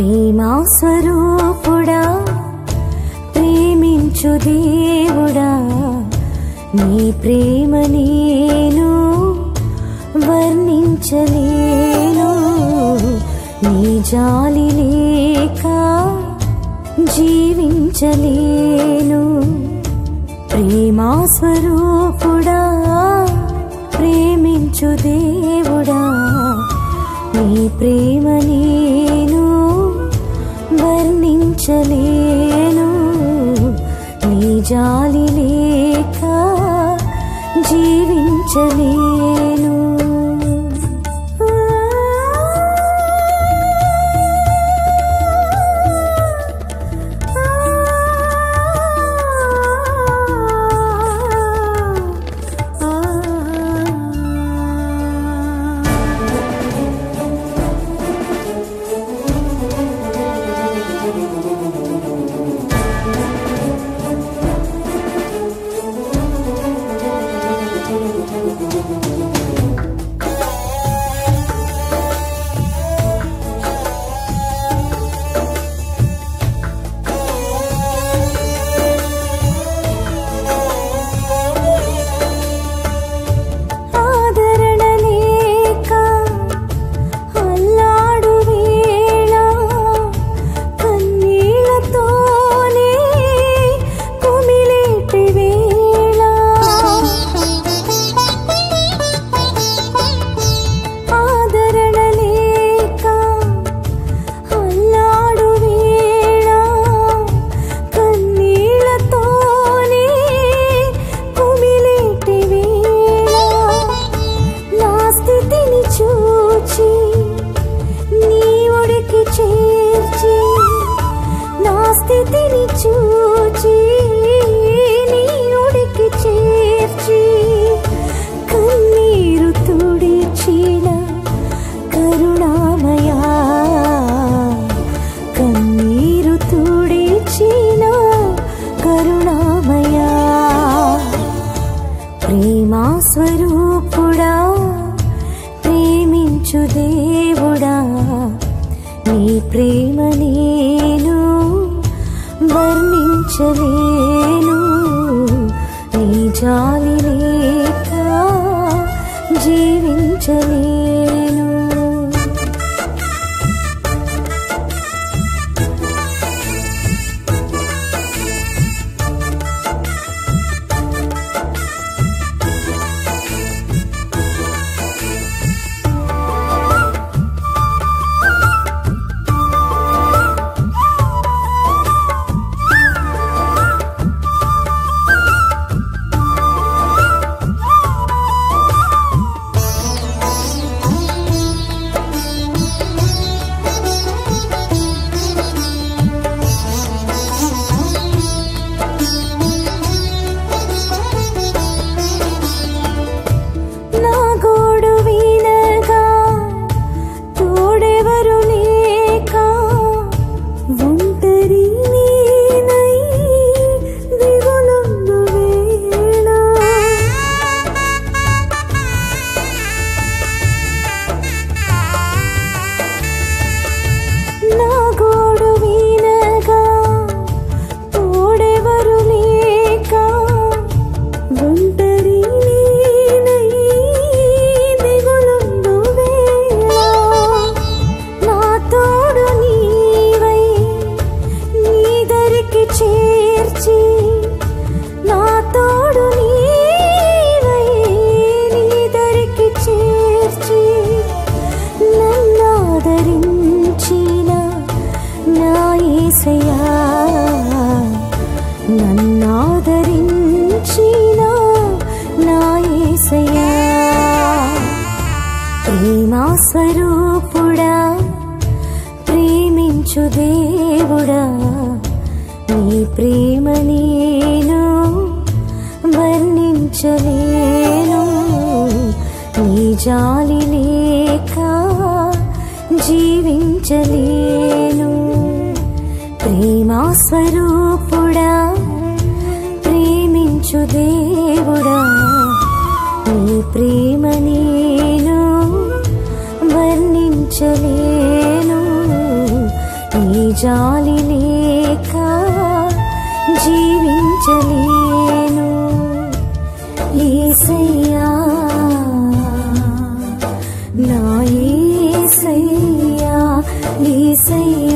ప్రేమా స్వరూపుడా ప్రేమించు దేవుడా నీ ప్రేమ నేను వర్ణించలేను నీ జాలి లేక జీవించలేను ప్రేమా స్వరూపుడా ప్రేమించు దేవుడా నీ ప్రేమ నేను వర్ణించలేను నీ జాలి లేక జీవించలేను ఆదరణ లేక అల్లాడు వేళ కన్నీళ్లతోనే కుమిలేటి వేళ ఆదరణ లేక అల్లాడు వేళ కన్నీళ్లతోనే కుమిలేటి వేళ నా స్థితిని చూచి నీ ఒడికి చేర్చి నా స్థితిని చూచి నీ ఒడికి చేర్చి కన్నీరు తుడిచిన కరుణామయా కన్నీరు తుడిచిన కరుణామయా ప్రేమా స్వరూపుడా ప్రేమించు దేవుడా నీ ప్రేమ నేను వర్ణించలేను నీ జాలి లేక జీవించలేను నా గోడు వినగా తోడెవరు లేక ఒంటరి నేనై దిగులుందు వేళ నా గోడు వినగా తోడెవరు లేక ఒంటరి నేనై దిగులుందు వేళ నా తోడు నీవై నీదరికి చేర్చి నా తోడు నీవై నీదరికి చేర్చి నన్నాదరించిన నా యేసయ్యా నన్నాదరించిన నా యేసయ్యా ప్రేమా స్వరూపుడా ప్రేమించు దేవుడా నీ ప్రేమ నేను వర్ణించలేను నీ జాలి లేక జీవించలేను ప్రేమా స్వరూపుడా ప్రేమించు దేవుడా నీ ప్రేమ నేను వర్ణించలేను జాలి లేక జీవించలేను ఏసయ్యా నా ఏసయ్యా ఏసయ్యా